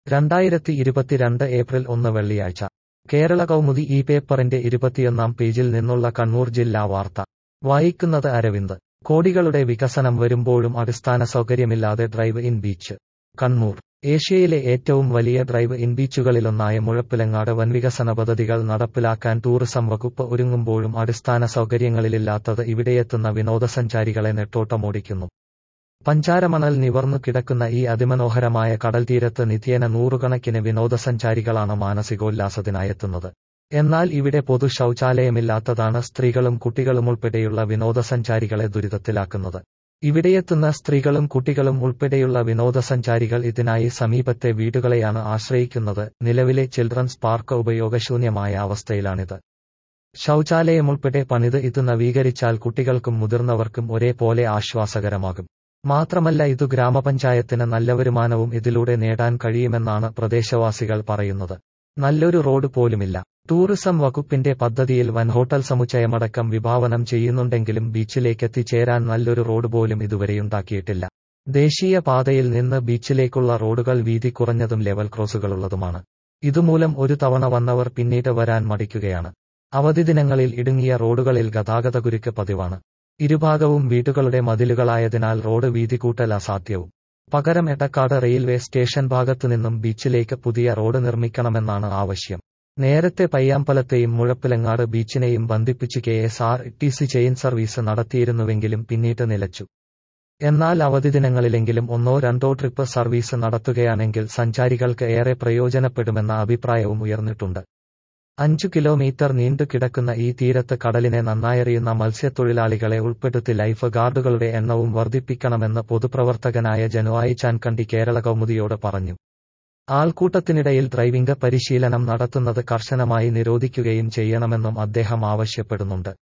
രണ്ടായിരത്തി ഇരുപത്തിരണ്ട് ഏപ്രിൽ ഒന്ന് വെള്ളിയാഴ്ച കേരള കൗമുദി ഈ പേപ്പറിന്റെ ഇരുപത്തിയൊന്നാം പേജിൽ നിന്നുള്ള കണ്ണൂർ ജില്ലാ വാർത്ത വായിക്കുന്നത് അരവിന്ദ് കോടികളുടെ വികസനം വരുമ്പോഴും അടിസ്ഥാന സൗകര്യമില്ലാതെ ഡ്രൈവ് ഇൻ ബീച്ച് കണ്ണൂർ ഏഷ്യയിലെ ഏറ്റവും വലിയ ഡ്രൈവ് ഇൻ ബീച്ചുകളിലൊന്നായ മുഴപ്പിലങ്ങാട് വൻവികസന പദ്ധതികൾ നടപ്പിലാക്കാൻ ടൂറിസം വകുപ്പ് ഒരുങ്ങുമ്പോഴും അടിസ്ഥാന സൗകര്യങ്ങളിലില്ലാത്തത് ഇവിടെയെത്തുന്ന വിനോദസഞ്ചാരികളെ നെട്ടോട്ടമോടിക്കുന്നു പഞ്ചാരമണൽ നിവർന്നു കിടക്കുന്ന ഈ അതിമനോഹരമായ കടൽത്തീരത്ത് നിത്യേന നൂറുകണക്കിന് വിനോദസഞ്ചാരികളാണ് മാനസികോല്ലാസത്തിനായെത്തുന്നത് എന്നാൽ ഇവിടെ പൊതു ശൗചാലയമില്ലാത്തതാണ് സ്ത്രീകളും കുട്ടികളുമുൾപ്പെടെയുള്ള വിനോദസഞ്ചാരികളെ ദുരിതത്തിലാക്കുന്നത് ഇവിടെയെത്തുന്ന സ്ത്രീകളും കുട്ടികളും ഉൾപ്പെടെയുള്ള വിനോദസഞ്ചാരികൾ ഇതിനായി സമീപത്തെ വീടുകളെയാണ് ആശ്രയിക്കുന്നത് നിലവിലെ ചിൽഡ്രൻസ് പാർക്ക് ഉപയോഗശൂന്യമായ അവസ്ഥയിലാണിത് ശൗചാലയമുൾപ്പെടെ പണിത് ഇത് നവീകരിച്ചാൽ കുട്ടികൾക്കും മുതിർന്നവർക്കും ഒരേപോലെ ആശ്വാസകരമാകും മാത്രമല്ല ഇതു ഗ്രാമപഞ്ചായത്തിന് നല്ല വരുമാനവും ഇതിലൂടെ നേടാൻ കഴിയുമെന്നാണ് പ്രദേശവാസികൾ പറയുന്നത് നല്ലൊരു റോഡ് പോലുമില്ല ടൂറിസം വകുപ്പിന്റെ പദ്ധതിയിൽ വൻ ഹോട്ടൽ സമുച്ചയമടക്കം വിഭാവനം ചെയ്യുന്നുണ്ടെങ്കിലും ബീച്ചിലേക്കെത്തിച്ചേരാൻ നല്ലൊരു റോഡ് പോലും ഇതുവരെയുണ്ടാക്കിയിട്ടില്ല ദേശീയ പാതയിൽ നിന്ന് ബീച്ചിലേക്കുള്ള റോഡുകൾ വീതി കുറഞ്ഞതും ലെവൽ ക്രോസുകളുള്ളതുമാണ് ഇതുമൂലം ഒരു തവണ വന്നവർ പിന്നീട് വരാൻ മടിക്കുകയാണ് അവധി ദിനങ്ങളിൽ ഇടുങ്ങിയ റോഡുകളിൽ ഗതാഗതകുരുക്ക് പതിവാണ് ഇരുഭാഗവും വീടുകളുടെ മതിലുകളായതിനാൽ റോഡ് വീതി കൂട്ടൽ അസാധ്യവും പകരം എടക്കാട് റെയിൽവേ സ്റ്റേഷൻ ഭാഗത്തുനിന്നും ബീച്ചിലേക്ക് പുതിയ റോഡ് നിർമ്മിക്കണമെന്നാണ് ആവശ്യം നേരത്തെ പയ്യാമ്പലത്തെയും മുഴപ്പിലങ്ങാട് ബീച്ചിനെയും ബന്ധിപ്പിച്ച് K S R T C chain service നടത്തിയിരുന്നുവെങ്കിലും പിന്നീട് നിലച്ചു എന്നാൽ അവധി ദിനങ്ങളിലെങ്കിലും ഒന്നോ രണ്ടോ ട്രിപ്പ് സർവീസ് നടത്തുകയാണെങ്കിൽ സഞ്ചാരികൾക്ക് ഏറെ പ്രയോജനപ്പെടുമെന്ന അഭിപ്രായവും ഉയർന്നിട്ടുണ്ട് അഞ്ചു കിലോമീറ്റർ നീണ്ടു കിടക്കുന്ന ഈ തീരത്ത് കടലിനെ നന്നായറിയുന്ന മത്സ്യത്തൊഴിലാളികളെ ഉൾപ്പെടുത്തി ലൈഫ് ഗാർഡുകളുടെ എണ്ണവും വർദ്ധിപ്പിക്കണമെന്ന് പൊതുപ്രവർത്തകനായ ജനുവായി ചാൻകണ്ടി കേരള കൗമുദിയോട് പറഞ്ഞു ആൾക്കൂട്ടത്തിനിടയിൽ ഡ്രൈവിംഗ് പരിശീലനം നടത്തുന്നത് കർശനമായി നിരോധിക്കുകയും ചെയ്യണമെന്നും അദ്ദേഹം ആവശ്യപ്പെടുന്നുണ്ട്